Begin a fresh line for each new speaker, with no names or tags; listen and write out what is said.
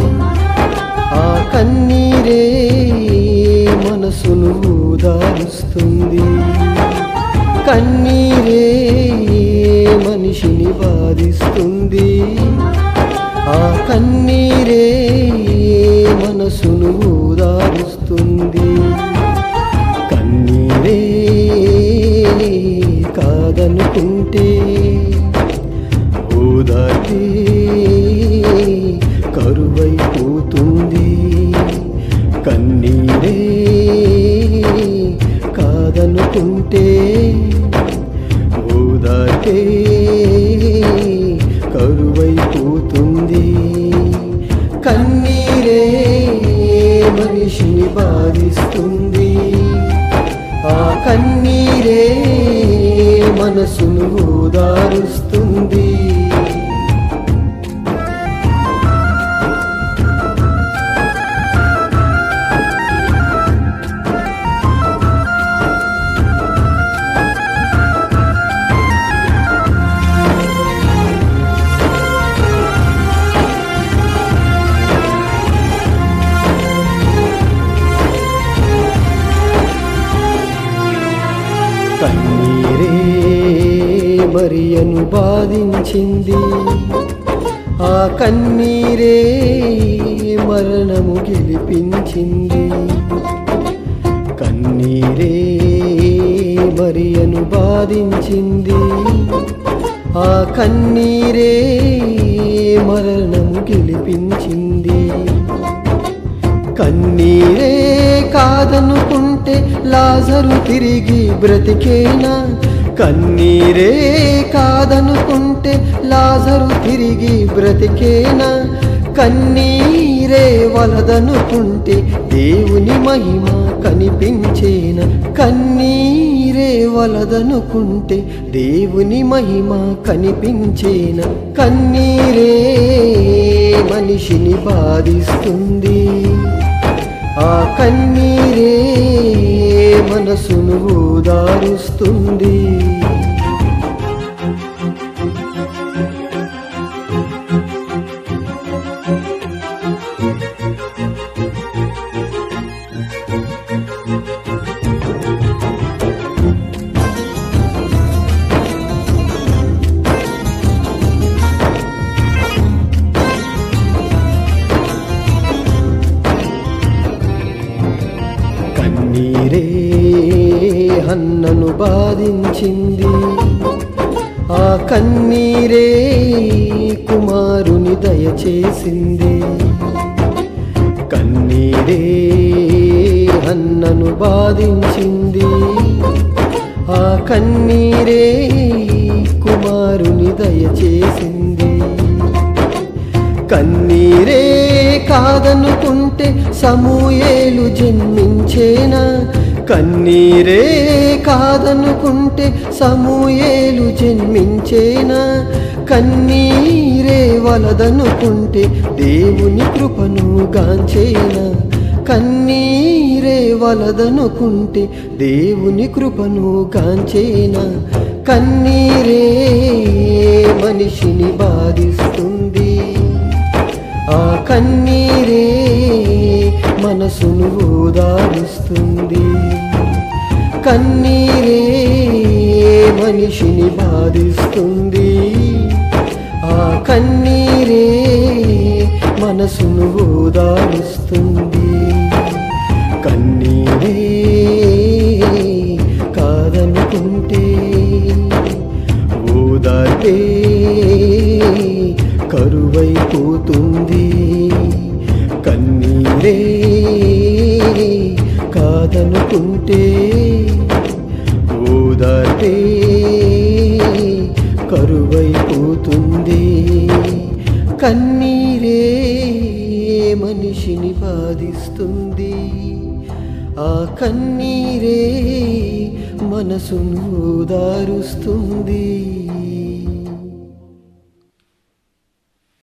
ఆ కన్నీరే మనసును దారుస్తుంది కన్నీరే మనిషిని బాధిస్తుంది ఆ కన్నీరే మనసును దారుస్తుంది కన్నీరే కాదనుకుంటే ఓదాటే కరువైపోతుంది కన్నీరే కాదనుకుంటే ఓదాటే కరువైపోతుంది కన్నీరే మనిషిని బాధిస్తుంది ఆ కన్నీరే మనసును ఓదారుస్తుంది కన్నీరే మరియను బాధించింది ఆ కన్నీరే మరణము గెలిపించింది కన్నీరే మరియను బాధించింది ఆ కన్నీరే మరణము గెలిపించింది కన్నీరే కాదనుకుంటే లాజరు తిరిగి బ్రతికేనా కన్నీరే కాదనుకుంటే లాజరు తిరిగి బ్రతికేనా కన్నీరే వలదనుకుంటే దేవుని మహిమ కనిపించేనా కన్నీరే వలదనుకుంటే దేవుని మహిమ కనిపించేనా కన్నీరే మనిషిని బాధిస్తుంది ఆ కన్నీరే మనసును ఓదారుస్తుంది కన్నీరే హన్నను బాధించింది ఆ కన్నీరే కుమారుని దయచేసింది కన్నీరే హన్నను బాధించింది ఆ కన్నీరే కుమారుని దయచేసింది కన్నీరే కాదనుకుంటే సమూయేలు జన్మించేనా కన్నీరే కాదనుకుంటే సమూయేలు జన్మించేనా కన్నీరే వలదనుకుంటే దేవుని కృపను గాంచేనా కన్నీరే వలదనుకుంటే దేవుని కృపను గాంచేనా కన్నీరే మనిషిని బాధిస్తుంది ఆ కన్నీరే మనసును ఓదారుస్తుంది కన్నీరే మనిషిని బాధిస్తుంది ఆ కన్నీరే మనసును ఓదారుస్తుంది కన్నీరే కాదనుకుంటే ఓదార్పే కరువైపోతుంది కన్నీరే కాదనుకుంటే ఓదార్పే కరువైపోతుంది కన్నీరే మనిషిని బాధిస్తుంది ఆ కన్నీరే మనసును దారుస్తుంది